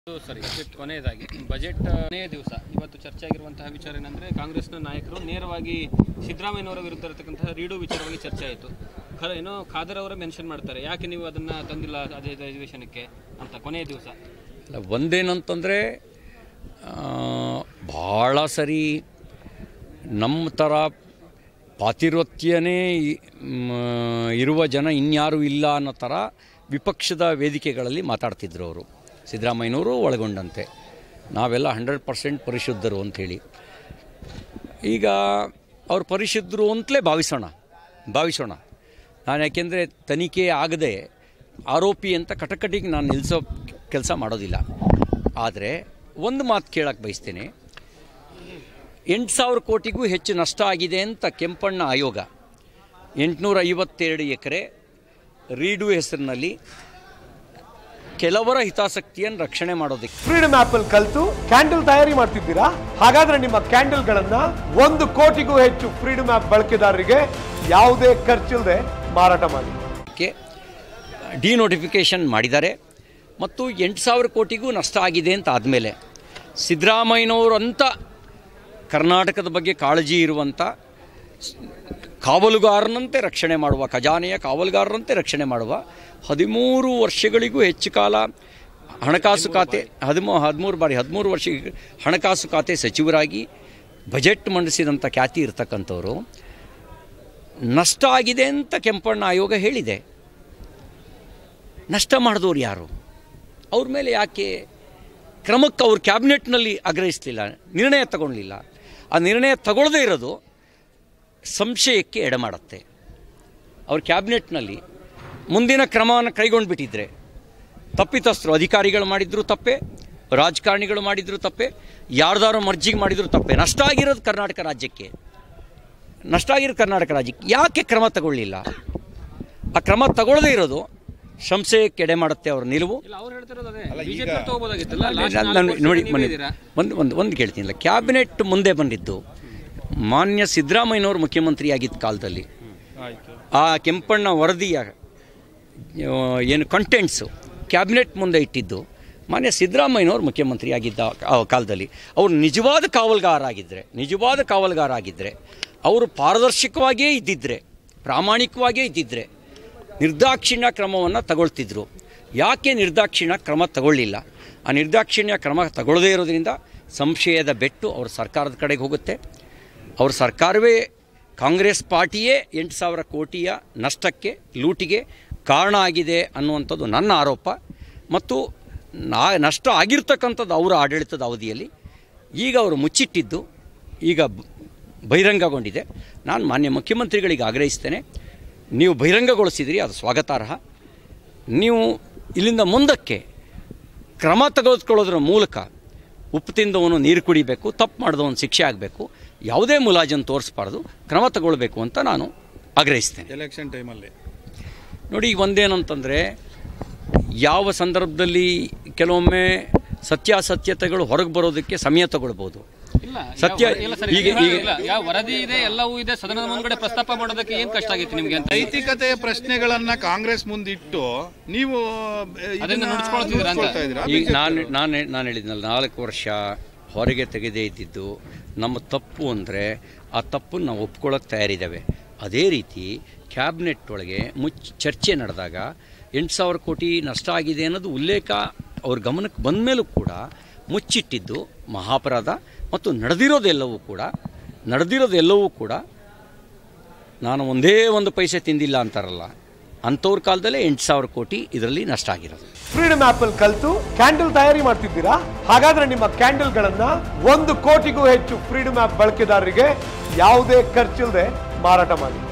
ಇದು ಸರಿ ಬಜೆಟ್ ಕೊನೆಯದಾಗಿ ಬಜೆಟ್ ಕೊನೆಯ ದಿವಸ ಇವತ್ತು ಚರ್ಚೆ ಆಗಿರುವಂತಹ ವಿಚಾರ ಏನಂದ್ರೆ ಕಾಂಗ್ರೆಸ್ನ ನಾಯಕರು ನೇರವಾಗಿ ಸಿದ್ದರಾಮಯ್ಯನವರ ವಿರುದ್ಧ ಇರತಕ್ಕಂತಹ ರೀಡು ವಿಚಾರವಾಗಿ ಚರ್ಚೆ ಆಯಿತು ಖರ ಏನೋ ಖಾದರ್ ಅವರೇ ಮೆನ್ಷನ್ ಮಾಡ್ತಾರೆ ಯಾಕೆ ನೀವು ಅದನ್ನ ತಂದಿಲ್ಲ ಅದೇ ಅಧಿವೇಶನಕ್ಕೆ ಅಂತ ಕೊನೆಯ ದಿವಸ ಅಲ್ಲ ಒಂದೇನಂತಂದರೆ ಭಾಳ ಸರಿ ನಮ್ಮ ಥರ ಪಾತಿರತ್ಯನೇ ಇ- ಮ್, ಇರುವ ಜನ ಇನ್ಯಾರೂ ಇಲ್ಲ ಅನ್ನೋ ಥರ ವಿಪಕ್ಷದ ವೇದಿಕೆಗಳಲ್ಲಿ ಮಾತಾಡ್ತಿದ್ರು ಅವರು ಸಿದ್ದರಾಮಯ್ಯನವರು ಒಳಗೊಂಡಂತೆ ನಾವೆಲ್ಲ ಹಂಡ್ರೆಡ್ ಪರ್ಸೆಂಟ್ ಪರಿಶುದ್ಧರು ಅಂಥೇಳಿ ಈಗ ಅವ್ರು ಪರಿಶುದ್ಧರು ಅಂತಲೇ ಭಾವಿಸೋಣ ಭಾವಿಸೋಣ ನಾನು ಯಾಕೆಂದರೆ ತನಿಖೆ ಆಗದೆ ಆರೋಪಿ ಅಂತ ಕಟಕಟಿಗೆ ನಾನು ನಿಲ್ಲಿಸೋ ಕೆಲಸ ಮಾಡೋದಿಲ್ಲ ಆದರೆ ಒಂದು ಮಾತು ಕೇಳಕ್ಕೆ ಬಯಸ್ತೇನೆ ಎಂಟು ಸಾವಿರ ಕೋಟಿಗೂ ಹೆಚ್ಚು ನಷ್ಟ ಆಗಿದೆ ಅಂತ ಕೆಂಪಣ್ಣ ಆಯೋಗ ಎಂಟುನೂರ ಐವತ್ತೆರಡು ಎಕರೆ ರೀಡು ಹೆಸರಿನಲ್ಲಿ ಕೆಲವರ ಹಿತಾಸಕ್ತಿಯನ್ನು ರಕ್ಷಣೆ ಮಾಡೋದಕ್ಕೆ ಫ್ರೀಡಮ್ ಆಪ್ ಅಲ್ಲಿ ಕಲ್ತು ಕ್ಯಾಂಡಲ್ ತಯಾರಿ ಮಾಡ್ತಿದ್ದೀರಾ ಹಾಗಾದ್ರೆ ನಿಮ್ಮ ಕ್ಯಾಂಡಲ್ ಗಳನ್ನ ಒಂದು ಕೋಟಿಗೂ ಹೆಚ್ಚು ಫ್ರೀಡಮ್ ಆಪ್ ಬಳಕೆದಾರರಿಗೆ ಯಾವುದೇ ಖರ್ಚಿಲ್ಲದೆ ಮಾರಾಟ ಮಾಡಿ ಕ್ಕೆ ಡಿನೋಟಿಫಿಕೇಷನ್ ಮಾಡಿದ್ದಾರೆ ಮತ್ತು ಎಂಟು ಸಾವಿರ ಕೋಟಿಗೂ ನಷ್ಟ ಆಗಿದೆ ಅಂತ ಆದಮೇಲೆ ಸಿದ್ದರಾಮಯ್ಯನವರು ಅಂತ ಕರ್ನಾಟಕದ ಬಗ್ಗೆ ಕಾಳಜಿ ಇರುವಂಥ ಸ್- ಕಾವಲುಗಾರನಂತೆ ರಕ್ಷಣೆ ಮಾಡುವ ಖಜಾನೆಯ ಕಾವಲುಗಾರರಂತೆ ರಕ್ಷಣೆ ಮಾಡುವ ಹದಿಮೂರು ವರ್ಷಗಳಿಗೂ ಹೆಚ್ಚು ಕಾಲ ಹಣಕಾಸು ಖಾತೆ ಹದಿಮೂ ಹದಿಮೂರು ಬಾರಿ ಹದಿಮೂರು ವರ್ಷ ಹಣಕಾಸು ಖಾತೆ ಸಚಿವರಾಗಿ ಬಜೆಟ್ ಮಂಡಿಸಿದಂಥ ಖ್ಯಾತಿ ಇರತಕ್ಕಂಥವ್ರು ನಷ್ಟ ಆಗಿದೆ ಅಂತ ಕೆಂಪಣ್ಣ ಆಯೋಗ ಹೇಳಿದೆ ನಷ್ಟ ಮಾಡಿದವ್ರು ಯಾರು ಅವ್ರ ಮೇಲೆ ಯಾಕೆ ಕ್ರಮಕ್ಕೆ ಅವ್ರ ಕ್ಯಾಬಿನೆಟ್ನಲ್ಲಿ ಆಗ್ರಹಿಸಲಿಲ್ಲ ನಿರ್ಣಯ ತಗೊಳ್ಳಿಲ್ಲ ಆ ನಿರ್ಣಯ ತಗೊಳ್ಳದೇ ಇರೋದು ಸಂಶಯಕ್ಕೆ ಎಡೆಮಾಡುತ್ತೆ ಅವ್ರ ಕ್ಯಾಬಿನೆಟ್ನಲ್ಲಿ ಮುಂದಿನ ಕ್ರಮವನ್ನು ಕೈಗೊಂಡು ಬಿಟ್ಟಿದ್ರೆ ತಪ್ಪಿತಸ್ಥರು ಅಧಿಕಾರಿಗಳು ಮಾಡಿದ್ರು ತಪ್ಪೆ ರಾಜಕಾರಣಿಗಳು ಮಾಡಿದ್ರು ತಪ್ಪೆ ಯಾರ್ದಾರೋ ಮರ್ಜಿಗೆ ಮಾಡಿದ್ರು ತಪ್ಪೆ ನಷ್ಟ ಆಗಿರೋದು ಕರ್ನಾಟಕ ರಾಜ್ಯಕ್ಕೆ ನಷ್ಟ ಆಗಿರೋದು ಕರ್ನಾಟಕ ರಾಜ್ಯಕ್ಕೆ ಯಾಕೆ ಕ್ರಮ ತಗೊಳ್ಳಿಲ್ಲ ಆ ಕ್ರಮ ತಗೊಳ್ಳದೇ ಇರೋದು ಸಂಶಯಕ್ಕೆ ಎಡೆ ಮಾಡುತ್ತೆ ಅವ್ರ ನಿಲುವು ಇಲ್ಲ ಅವ್ರು ಹೇಳ್ತಿರೋದು ಅದೇ ಬಿಜೆಪಿ ತಗೋಬೋದಾಗಿತ್ತಲ್ಲ ನಾನು- ನಾನು ನೋಡಿ ಮನೆ ಒಂದು ಒಂದು ಒಂದು ಕೇಳ್ತೀನಿಲ್ಲ ಕ್ಯಾಬಿನೆಟ್ ಮುಂದೆ ಬಂದಿದ್ದು ಮಾನ್ಯ ಸಿದ್ದರಾಮಯ್ಯನವರು ಮುಖ್ಯಮಂತ್ರಿ ಆಗಿದ್ದ ಕಾಲದಲ್ಲಿ ಆ ಕೆಂಪಣ್ಣ ವರದಿಯ ಆ, ಏನು ಕಂಟೆಂಟ್ಸು ಕ್ಯಾಬಿನೆಟ್ ಮುಂದೆ ಇಟ್ಟಿದ್ದು ಮಾನ್ಯ ಸಿದ್ದರಾಮಯ್ಯನವರು ಮುಖ್ಯಮಂತ್ರಿ ಆಗಿದ್ದ ಆ ಕಾಲದಲ್ಲಿ ಅವರು ನಿಜವಾದ ಕಾವಲುಗಾರ ಆಗಿದ್ದರೆ ನಿಜವಾದ ಕಾವಲುಗಾರ ಆಗಿದ್ದರೆ ಅವರು ಪಾರದರ್ಶಕವಾಗಿಯೇ ಇದ್ದಿದ್ದರೆ ಪ್ರಾಮಾಣಿಕವಾಗಿಯೇ ಇದ್ದಿದ್ದರೆ ನಿರ್ದಾಕ್ಷಿಣ್ಯ ಕ್ರಮವನ್ನು ತಗೊಳ್ತಿದ್ರು ಯಾಕೆ ನಿರ್ದಾಕ್ಷಿಣ್ಯ ಕ್ರಮ ತಗೊಳ್ಳಿಲ್ಲ ಆ ನಿರ್ದಾಕ್ಷಿಣ್ಯ ಕ್ರಮ ತಗೊಳ್ಳದೇ ಇರೋದ್ರಿಂದ ಸಂಶಯದ ಬೆಟ್ಟು ಅವ್ರ ಸರ್ಕಾರದ ಕಡೆಗೆ ಹೋಗುತ್ತೆ ಅವ್ರ ಸರ್ಕಾರವೇ ಕಾಂಗ್ರೆಸ್ ಪಾರ್ಟಿಯೇ ಎಂಟು ಸಾವಿರ ಕೋಟಿಯ ನಷ್ಟಕ್ಕೆ ಲೂಟಿಗೆ ಕಾರಣ ಆಗಿದೆ ಅನ್ನುವಂಥದ್ದು ನನ್ನ ಆರೋಪ ಮತ್ತು ನಾ ನಷ್ಟ ಆಗಿರ್ತಕ್ಕಂಥದ್ದು ಅವರ ಆಡಳಿತದ ಅವಧಿಯಲ್ಲಿ ಈಗ ಅವರು ಮುಚ್ಚಿಟ್ಟಿದ್ದು ಈಗ ಬ- ಬಹಿರಂಗಗೊಂಡಿದೆ ನಾನು ಮಾನ್ಯ ಮುಖ್ಯಮಂತ್ರಿಗಳಿಗೆ ಆಗ್ರಹಿಸ್ತೇನೆ ನೀವು ಬಹಿರಂಗಗೊಳಿಸಿದಿರಿ ಅದು ಸ್ವಾಗತಾರ್ಹ ನೀವು ಇಲ್ಲಿಂದ ಮುಂದಕ್ಕೆ ಕ್ರಮ ತೆಗೆದುಕೊಳ್ಳೋದ್ರ ಮೂಲಕ ಉಪ್ಪು ತಿಂದವನು ನೀರು ಕುಡಿಬೇಕು ತಪ್ಪು ಮಾಡಿದವನು ಶಿಕ್ಷೆ ಆಗಬೇಕು ಯಾವುದೇ ಮುಲಾಜನ್ನು ತೋರಿಸ್ಬಾರ್ದು ಕ್ರಮ ತಗೊಳ್ಬೇಕು ಅಂತ ನಾನು ಆಗ್ರಹಿಸ್ತೇನೆ ಎಲೆಕ್ಷನ್ ಟೈಮಲ್ಲಿ ನೋಡಿ ಈಗ ಒಂದೇನಂತಂದರೆ ಯಾವ ಸಂದರ್ಭದಲ್ಲಿ ಕೆಲವೊಮ್ಮೆ ಸತ್ಯಾಸತ್ಯತೆಗಳು ಹೊರಗೆ ಬರೋದಕ್ಕೆ ಸಮಯ ತಗೊಳ್ಬೋದು ಇಲ್ಲ ಸತ್ಯ ಯಾವ- ಇಲ್ಲ ಸರಿ, ಈಗ ನೀವು ಈಗ ಇಲ್ಲ, ಯಾವ ವರದಿ ಇದೆ ಎಲ್ಲವೂ ಇದೆ ಸದನದ ಮುಂದ್ಗಡೆ ಪ್ರಸ್ತಾಪ ಮಾಡೋದಕ್ಕೆ ಏನ್ ಕಷ್ಟ ಆಗಿತ್ತು ನಿಮ್ಗೆ ಅಂತ ನೈತಿಕತೆಯ ಪ್ರಶ್ನೆಗಳನ್ನ ಕಾಂಗ್ರೆಸ್ ಮುಂದಿಟ್ಟು ನೀವು ಇದನ್ನ ಅದನ್ನ ನುಡಿಸ್ಕೊಳ್ತಿದ್ದೀರಾ ಅಂತ? ನುಡಿಸ್ಕೊಳ್ತಾ ಇದ್ದೀರಾ? ಈಗ ನಾನು ನಾನು ನಾನು ಹೇಳಿದ್ನಲ್ಲ ನಾಲ್ಕು ವರ್ಷ ಹೊರಗೆ ತೆಗೆದೇ ಇದ್ದಿದ್ದು ನಮ್ಮ ತಪ್ಪು ಅಂದರೆ ಆ ತಪ್ಪನ್ನು ನಾವು ಒಪ್ಕೊಳ್ಳೋಕೆ ತಯಾರಿದ್ದೇವೆ ಅದೇ ರೀತಿ ಕ್ಯಾಬಿನೆಟ್ ಒಳಗೆ ಮುಚ್ ಚರ್ಚೆ ನಡೆದಾಗ ಎಂಟು ಸಾವಿರ ಕೋಟಿ ನಷ್ಟ ಆಗಿದೆ ಅನ್ನೋದು ಉಲ್ಲೇಖ ಅವ್ರ ಗಮನಕ್ಕೆ ಬಂದ ಮೇಲೂ ಕೂಡ ಮುಚ್ಚಿಟ್ಟಿದ್ದು ಮಹಾಪರಾಧ ಮತ್ತು ನಡೆದಿರೋದೆಲ್ಲವೂ ಕೂಡ ನಡೆದಿರೋದೆಲ್ಲವೂ ಕೂಡ ನಾನು ಒಂದೇ ಒಂದು ಪೈಸೆ ತಿಂದಿಲ್ಲ ಅಂತಾರಲ್ಲ ಅಂಥವ್ರ ಕಾಲದಲ್ಲೇ ಎಂಟು ಸಾವಿರ ಕೋಟಿ ಇದರಲ್ಲಿ ನಷ್ಟ ಆಗಿರೋದು ಫ್ರೀಡಮ್ ಆಪ್ ಅಲ್ಲಿ ಕಲ್ತು ಕ್ಯಾಂಡಲ್ ತಯಾರಿ ಮಾಡ್ತಿದ್ದೀರಾ ಹಾಗಾದ್ರೆ ನಿಮ್ಮ ಕ್ಯಾಂಡಲ್ ಗಳನ್ನ ಒಂದು ಕೋಟಿಗೂ ಹೆಚ್ಚು ಫ್ರೀಡಮ್ ಆಪ್ ಬಳಕೆದಾರರಿಗೆ ಯಾವುದೇ ಖರ್ಚಿಲ್ಲದೆ ಮಾರಾಟ ಮಾಡಿ